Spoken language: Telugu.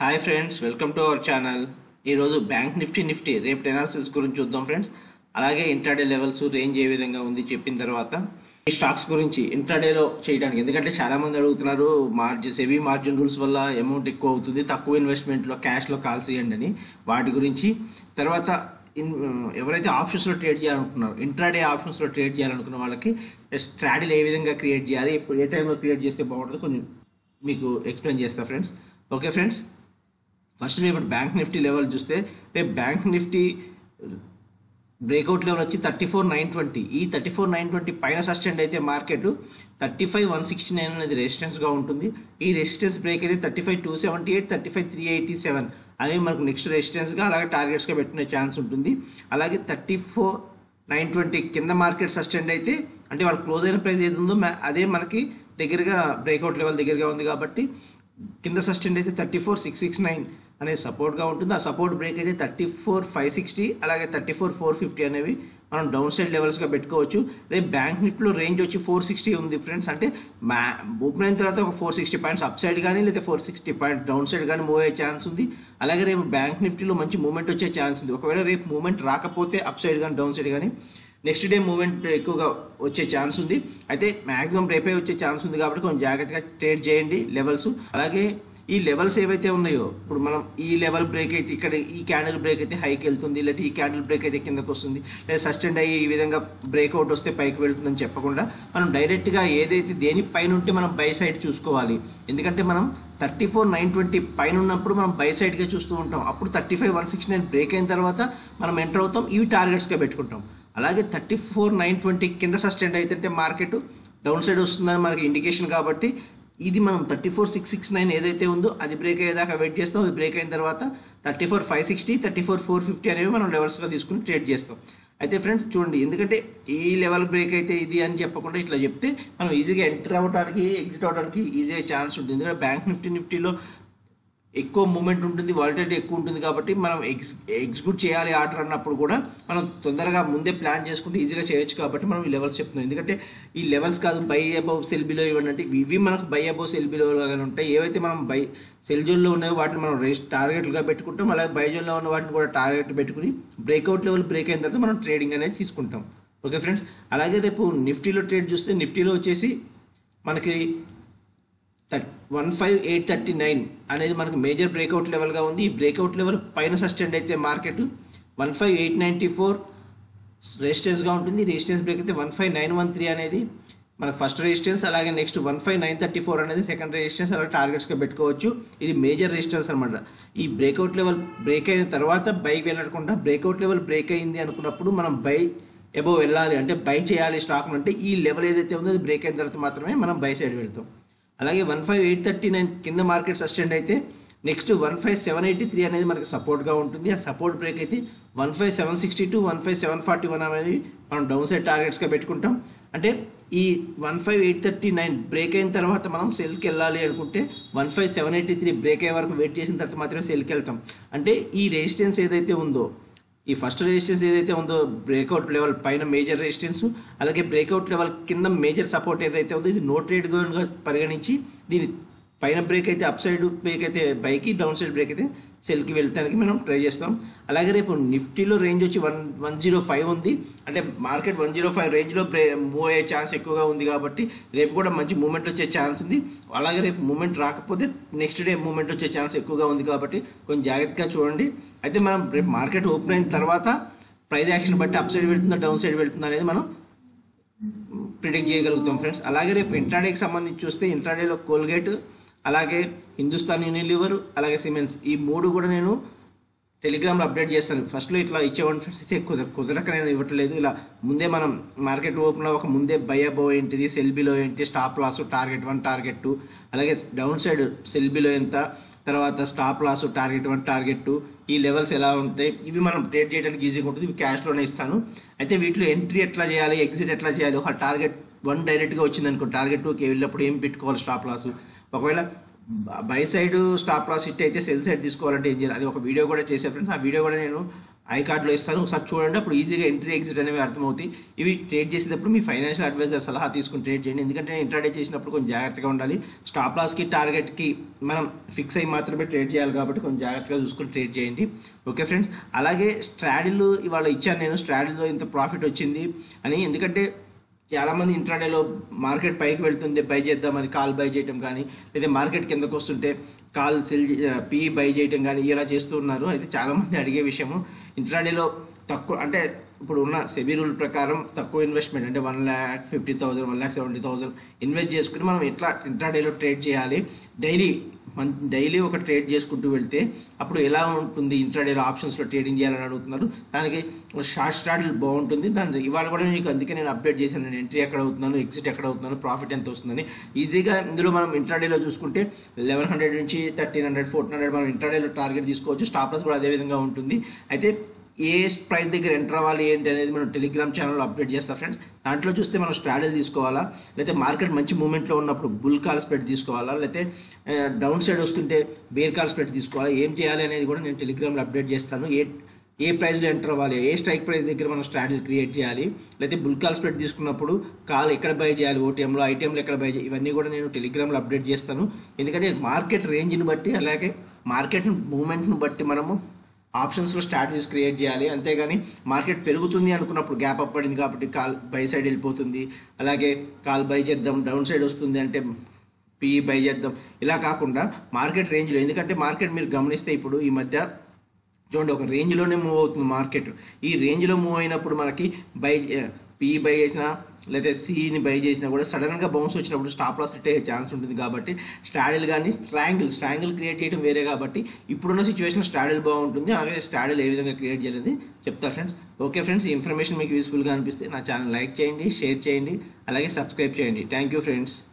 hi friends welcome to our channel ఈరోజు బ్యాంక్ నిఫ్టీ నిఫ్టీ రేపు ఎనాలిసిస్ గురించి చూద్దాం ఫ్రెండ్స్ అలాగే ఇంట్రాడే లెవెల్స్ రేంజ్ ఏ విధంగా ఉంది చెప్పిన తర్వాత ఈ స్టాక్స్ గురించి ఇంట్రాడేలో చేయడానికి ఎందుకంటే చాలా మంది అడుగుతున్నారు మార్జిన్ సెవీ మార్జిన్ రూల్స్ వల్ల అమౌంట్ ఎక్కువ అవుతుంది తక్కువ ఇన్వెస్ట్మెంట్లో క్యాష్లో కాల్ చేయండి అని వాటి గురించి తర్వాత ఇన్ ఎవరైతే ఆప్షన్స్లో ట్రేడ్ చేయాలనుకున్నారో ఇంట్రాడే ఆప్షన్స్లో ట్రేడ్ చేయాలనుకున్న వాళ్ళకి స్ట్రాటజీలు ఏ విధంగా క్రియేట్ చేయాలి ఇప్పుడు ఏ టైంలో క్రియేట్ చేస్తే బాగుంటుందో కొంచెం మీకు ఎక్స్ప్లెయిన్ చేస్తా ఫ్రెండ్స్ ఓకే ఫ్రెండ్స్ ఫస్ట్ రేపు బ్యాంక్ నిఫ్టీ లెవెల్ చూస్తే రేపు బ్యాంక్ నిఫ్టీ బ్రేక్అవుట్ లెవెల్ వచ్చి థర్టీ ఫోర్ నైన్ ట్వంటీ ఈ థర్టీ ఫోర్ నైన్ ట్వంటీ పైన సస్టెండ్ అయితే market thirty five one sixty nine అనేది రెసిస్టెన్స్గా ఉంటుంది ఈ రెసిస్టెన్స్ బ్రేక్ అయితే thirty five two seventy eight thirty five three eighty seven అనేవి మనకు నెక్స్ట్ రెసిస్టెన్స్గా అలాగే టార్గెట్స్గా పెట్టుకునే ఛాన్స్ ఉంటుంది అలాగే థర్టీ ఫోర్ నైన్ ట్వంటీ కింద మార్కెట్ సస్టెండ్ అయితే అంటే వాళ్ళు క్లోజ్ అయిన ప్రైస్ ఏది ఉందో మ- అదే మనకి దగ్గరగా బ్రేక్అవుట్ లెవెల్ దగ్గరగా ఉంది కాబట్టి కింద సస్టెండ్ అయితే thirty four six six nine అనేది సపోర్ట్గా ఉంటుంది ఆ సపోర్ట్ బ్రేక్ అయితే థర్టీ ఫోర్ ఫైవ్ సిక్స్టీ అలాగే థర్టీ ఫోర్ ఫోర్ ఫిఫ్టీ అనేవి మనం డౌన్ సైడ్ లెవెల్స్గా పెట్టుకోవచ్చు రేపు బ్యాంక్ నిఫ్టీలో రేంజ్ వచ్చి ఫోర్ సిక్స్టీ ఉంది ఫ్రెండ్స్ అంటే మ్యా ఓపెన్ అయిన తర్వాత ఒక four sixty points up side కానీ లేదా four sixty point down side కానీ మూవ్ అయ్యే ఛాన్స్ ఉంది అలాగే రేపు బ్యాంక్ నిఫ్టీలో మంచి మూవ్మెంట్ వచ్చే ఛాన్స్ ఉంది ఒకవేళ రేపు మూవ్మెంట్ రాకపోతే అప్ సైడ్ కానీ డౌన్ సైడ్ కానీ నెక్స్ట్ డే మూవ్మెంట్ ఎక్కువగా వచ్చే ఛాన్స్ ఉంది అయితే మ్యాక్సిమం రేపే వచ్చే ఛాన్స్ ఉంది కాబట్టి కొంచెం జాగ్రత్తగా ట్రేడ్ చేయండి లెవెల్స్ అలాగే ఈ లెవెల్స్ ఏవైతే ఉన్నాయో ఇప్పుడు మనం ఈ లెవెల్ బ్రేక్ అయితే ఇక్కడ ఈ క్యాండిల్ బ్రేక్ అయితే హైకి వెళ్తుంది లేదా ఈ క్యాండిల్ బ్రేక్ అయితే కిందకు వస్తుంది లేదా సస్టెండ్ అయ్యి ఈ విధంగా బ్రేక్అవుట్ వస్తే పైకి వెళ్తుందని చెప్పకుండా మనం డైరెక్ట్గా ఏదైతే దేని పైన ఉంటే మనం బై సైడ్ చూసుకోవాలి ఎందుకంటే మనం థర్టీ ఫోర్ నైన్ ట్వంటీ పైన ఉన్నప్పుడు మనం బై సైడ్గా చూస్తూ ఉంటాం అప్పుడు thirty five one sixty nine break అయిన తర్వాత మనం ఎంటర్ అవుతాం ఇవి టార్గెట్స్గా పెట్టుకుంటాం అలాగే థర్టీ ఫోర్ నైన్ ట్వంటీ కింద సస్టెండ్ అయితే మార్కెట్ డౌన్ సైడ్ వస్తుందని మనకి ఇండికేషన్ కాబట్టి ఇది మనం thirty four six six nine ఏదైతే ఉందో అది బ్రేక్ అయ్యేదాకా వెయిట్ చేస్తాం అది బ్రేక్ అయిన తర్వాత thirty four five sixty thirty four four fifty అనేవి మనం లెవెల్స్గా తీసుకుని ట్రేడ్ చేస్తాం అయితే ఫ్రెండ్స్ చూడండి ఎందుకంటే ఈ లెవెల్ బ్రేక్ అయితే ఇది అని చెప్పకుండా ఇట్లా చెప్తే మనం ఈజీగా ఎంటర్ అవ్వడానికి ఎగ్జిట్ అవ్వడానికి ఈజీగా ఛాన్స్ ఉంటుంది ఎందుకంటే బ్యాంక్ నిఫ్టీ నిఫ్టీలో ఎక్కువ మూమెంట్ ఉంటుంది వాలిటిలిటీ ఎక్కువ ఉంటుంది కాబట్టి మనం ఎగ్జ్ ఎగ్జిక్యూట్ చేయాలి ఆర్డర్ అన్నప్పుడు కూడా మనం తొందరగా ముందే ప్లాన్ చేసుకుంటే ఈజీగా చేయొచ్చు కాబట్టి మనం ఈ లెవెల్స్ చెప్తున్నాం ఎందుకంటే ఈ లెవెల్స్ కాదు బై అబౌవ్ సెల్ బిలో ఇవ్వండి అంటే ఇవి మనకు బై అబౌవ్ సెల్ బిలో లాగానే ఉంటాయి ఏవైతే మనం బై సెల్ జోన్లో ఉన్నాయో వాటిని మనం రేస్ టార్గెట్లుగా పెట్టుకుంటాం అలాగే బై జోన్లో ఉన్న వాటిని కూడా టార్గెట్ పెట్టుకుని బ్రేక్అవుట్ లెవెల్ బ్రేక్ అయిన తర్వాత మనం ట్రేడింగ్ అనేది తీసుకుంటాం ఓకే ఫ్రెండ్స్ అలాగే రేపు నిఫ్టీలో ట్రేడ్ చూస్తే నిఫ్టీలో వచ్చేసి మనకి one five eight thirty nine అనేది మనకు మేజర్ బ్రేక్అవుట్ లెవెల్గా ఉంది ఈ బ్రేక్అవుట్ లెవెల్ పైన సస్టెండ్ అయితే market one five eight ninety four రెసిస్టెన్స్గా ఉంటుంది రెసిస్టెన్స్ బ్రేక్ అయితే one five nine one three అనేది మనకు ఫస్ట్ రెసిస్టెన్స్ అలాగే next one five nine thirty four అనేది సెకండ్ రెసిస్టెన్స్ అలాగే టార్గెట్స్గా పెట్టుకోవచ్చు ఇది మేజర్ రెసిస్టెన్స్ అనమాట ఈ బ్రేక్అవుట్ లెవెల్ బ్రేక్ అయిన తర్వాత బైక్ వెళ్ళకుండా బ్రేక్అవుట్ లెవెల్ బ్రేక్ అయింది అనుకున్నప్పుడు మనం బై ఎబో వెళ్ళాలి అంటే బై చేయాలి స్టాక్ అంటే ఈ లెవెల్ ఏదైతే ఉందో అది బ్రేక్ అయిన తర్వాత మాత్రమే మనం బై సైడ్ వెళ్తాం అలాగే one five eight thirty nine కింద మార్కెట్ సస్టెండ్ అయితే next one five seven eighty three అనేది మనకి సపోర్ట్గా ఉంటుంది ఆ సపోర్ట్ బ్రేక్ అయితే one five seven sixty two one five seven forty one అనేది మనం డౌన్ సైడ్ టార్గెట్స్గా పెట్టుకుంటాం అంటే ఈ one five eight thirty nine break అయిన తర్వాత మనం సెల్కి వెళ్ళాలి అనుకుంటే one five seven eighty three break అయ్యే వరకు వెయిట్ చేసిన తర్వాత మాత్రమే సెల్కి వెళ్తాం అంటే ఈ రెసిస్టెన్స్ ఏదైతే ఉందో ఈ ఫస్ట్ రెసిస్టెన్స్ ఏదైతే ఉందో బ్రేక్అవుట్ లెవెల్ పైన మేజర్ రెసిస్టెన్స్ అలాగే బ్రేక్అవుట్ లెవెల్ కింద మేజర్ సపోర్ట్ ఏదైతే ఉందో ఇది నో ట్రేడ్ గా పరిగణించి దీని పైన బ్రేక్ అయితే అప్ సైడ్ బ్రేక్ అయితే బైకి డౌన్ సైడ్ బ్రేక్ అయితే సెల్కి వెళ్తానికి మనం ట్రై చేస్తాం అలాగే రేపు నిఫ్టీలో రేంజ్ వచ్చి వన్ వన్ జీరో ఫైవ్ ఉంది అంటే మార్కెట్ వన్ జీరో ఫైవ్ రేంజ్లో బ్రే మూవ్ అయ్యే ఛాన్స్ ఎక్కువగా ఉంది కాబట్టి రేపు కూడా మంచి మూమెంట్ వచ్చే ఛాన్స్ ఉంది అలాగే రేపు మూమెంట్ రాకపోతే నెక్స్ట్ డే మూమెంట్ వచ్చే ఛాన్స్ ఎక్కువగా ఉంది కాబట్టి కొంచెం జాగ్రత్తగా చూడండి అయితే మనం రేపు మార్కెట్ ఓపెన్ అయిన తర్వాత ప్రైస్ యాక్షన్ బట్టి అప్ సైడ్ వెళ్తుందా డౌన్ సైడ్ వెళ్తుందా అనేది మనం ప్రిడిక్ట్ చేయగలుగుతాం ఫ్రెండ్స్ అలాగే రేపు ఇంట్రాడేకి సంబంధించి చూస్తే ఇంట్రాడేలో కోల్గేట్ అలాగే హిందుస్థాన్ యూనిలివర్ అలాగే సిమెన్స్ ఈ మూడు కూడా నేను టెలిగ్రామ్లో అప్డేట్ చేస్తాను ఫస్ట్లో ఇట్లా ఇచ్చేవాడిని ఫ్రెండ్స్ అయితే కుదర కుదరక నేను ఇవ్వట్లేదు ఇలా ముందే మనం మార్కెట్ ఓపెన్లో ఒక ముందే బై అబో ఏంటిది సెల్ బిలో ఏంటి stop loss target one target two అలాగే డౌన్ సైడ్ సెల్ బిలో ఎంత తర్వాత stop loss target one target two ఈ లెవెల్స్ ఎలా ఉంటాయి ఇవి మనం ట్రేడ్ చేయడానికి ఈజీగా ఉంటుంది ఇవి క్యాష్లోనే ఇస్తాను అయితే వీటిలో ఎంట్రీ ఎట్లా చేయాలి ఎగ్జిట్ ఎట్లా చేయాలి ఒక టార్గెట్ వన్ డైరెక్ట్గా వచ్చింది అనుకో టార్గెట్ టూకి వెళ్ళినప్పుడు ఏం పెట్టుకోవాలి స్టాప్ లాస్ ఒకవేళ buy side stop loss hit అయితే సెల్ సైడ్ తీసుకోవాలంటే ఏం చేయాలి అది ఒక వీడియో కూడా చేసే ఫ్రెండ్స్ ఆ వీడియో కూడా నేను ఐ కార్డులో ఇస్తాను ఒకసారి చూడండి అప్పుడు ఈజీగా ఎంట్రీ ఎగ్జిట్ అనేవి అర్థమవుతాయి ఇవి ట్రేడ్ చేసేటప్పుడు మీ ఫైనాన్షియల్ అడ్వైజర్ సలహా తీసుకుని ట్రేడ్ చేయండి ఎందుకంటే ఇంట్రాడే చేసినప్పుడు కొంచెం జాగ్రత్తగా ఉండాలి స్టాప్ లాస్కి టార్గెట్కి మనం ఫిక్స్ అయ్యి మాత్రమే ట్రేడ్ చేయాలి కాబట్టి కొంచెం జాగ్రత్తగా చూసుకొని ట్రేడ్ చేయండి ఓకే ఫ్రెండ్స్ అలాగే స్ట్రాడిల్ ఇవాళ ఇచ్చాను నేను స్ట్రాడిల్లో ఇంత ప్రాఫిట్ వచ్చింది అని ఎందుకంటే చాలామంది ఇంట్రాడేలో మార్కెట్ పైకి వెళ్తుంది బై చేద్దామని కాల్ బై చేయటం కానీ లేదా మార్కెట్ కిందకు వస్తుంటే కాల్ సెల్ పీ బై చేయటం కానీ ఇలా చేస్తూ ఉన్నారు అయితే చాలామంది అడిగే విషయము ఇంట్రాడేలో తక్కువ అంటే ఇప్పుడు ఉన్న సెబీ రూల్ ప్రకారం తక్కువ ఇన్వెస్ట్మెంట్ అంటే one lakh fifty thousand one lakh seventy thousand invest చేసుకుని మనం ఎట్లా ఇంట్రాడేలో ట్రేడ్ చేయాలి డైలీ మన డైలీ ఒక ట్రేడ్ చేసుకుంటూ వెళ్తే అప్పుడు ఎలా ఉంటుంది ఇంట్రాడేలో ఆప్షన్స్లో ట్రేడింగ్ చేయాలని అడుగుతున్నారు దానికి షార్ట్ స్టార్ట్ బాగుంటుంది దాని ఇవాళ కూడా మీకు అందుకే నేను అప్డేట్ చేశాను నేను ఎంట్రీ ఎక్కడ అవుతున్నాను ఎగ్జిట్ ఎక్కడ అవుతున్నాను ప్రాఫిట్ ఎంత వస్తుందని ఈజీగా ఇందులో మనం ఇంట్రాడేలో చూసుకుంటే లెవెన్ హండ్రెడ్ నుంచి థర్టీన్ హండ్రెడ్ ఫోర్టీన్ హండ్రెడ్ మనం ఇంట్రాడేలో టార్గెట్ తీసుకోవచ్చు స్టాప్ లాస్ కూడా అదే విధంగా ఉంటుంది అయితే ఏ ప్రైస్ దగ్గర ఎంటర్ అవ్వాలి ఏంటి అనేది మనం టెలిగ్రామ్ ఛానల్లో అప్డేట్ చేస్తాం ఫ్రెండ్స్ దాంట్లో చూస్తే మనం స్ట్రాటజీ తీసుకోవాలా లేకపోతే మార్కెట్ మంచి మూమెంట్లో ఉన్నప్పుడు బుల్ కాల్ స్ప్రెడ్ తీసుకోవాలా లేకపోతే డౌన్ సైడ్ వస్తుంటే బేర్ కాల్ స్ప్రెడ్ తీసుకోవాలా ఏం చేయాలి అనేది కూడా నేను టెలిగ్రామ్లో అప్డేట్ చేస్తాను ఏ ఏ ప్రైస్లో ఎంటర్ అవ్వాలి ఏ స్ట్రైక్ ప్రైస్ దగ్గర మనం స్ట్రాటజీ క్రియేట్ చేయాలి లేకపోతే బుల్ కాల్ స్ప్రెడ్ తీసుకున్నప్పుడు కాల్ ఎక్కడ బై చేయాలి ఓటీఎంలో ఐటీఎంలో ఎక్కడ బై చేయాలి ఇవన్నీ కూడా నేను టెలిగ్రామ్లో అప్డేట్ చేస్తాను ఎందుకంటే మార్కెట్ రేంజ్ని బట్టి అలాగే మార్కెట్ మూమెంట్ని బట్టి మనము ఆప్షన్స్లో స్ట్రాటజీస్ క్రియేట్ చేయాలి అంతేగాని మార్కెట్ పెరుగుతుంది అనుకున్నప్పుడు గ్యాప్ అప్ పడింది కాబట్టి కాల్ బై సైడ్ వెళ్ళిపోతుంది అలాగే కాల్ బై చేద్దాం డౌన్ సైడ్ వస్తుంది అంటే పిఈ బై చేద్దాం ఇలా కాకుండా మార్కెట్ రేంజ్లో ఎందుకంటే మార్కెట్ మీరు గమనిస్తే ఇప్పుడు ఈ మధ్య చూడండి ఒక రేంజ్లోనే మూవ్ అవుతుంది మార్కెట్ ఈ రేంజ్లో మూవ్ అయినప్పుడు మనకి బై పిఈ బై చేసినా లేదా సిని బై చేసినా కూడా సడన్గా బౌన్స్ వచ్చినప్పుడు స్టాప్ లాస్ హిట్ అయ్యే ఛాన్స్ ఉంటుంది కాబట్టి స్ట్రాడిల్ కానీ స్ట్రాంగిల్ స్ట్రాంగిల్ క్రియేట్ చేయడం వేరే కాబట్టి ఇప్పుడున్న సిచ్యువేషన్ స్ట్రాడిల్ బాగుంటుంది అలాగే స్ట్రాడిల్ ఏ విధంగా క్రియేట్ చేయాలని చెప్తా ఫ్రెండ్స్ ఓకే ఫ్రెండ్స్ ఈ ఇన్ఫర్మేషన్ మీకు యూస్ఫుల్గా అనిపిస్తే నా ఛానల్ లైక్ చేయండి షేర్ చేయండి అలాగే సబ్స్క్రైబ్ చేయండి థ్యాంక్ యూ ఫ్రెండ్స్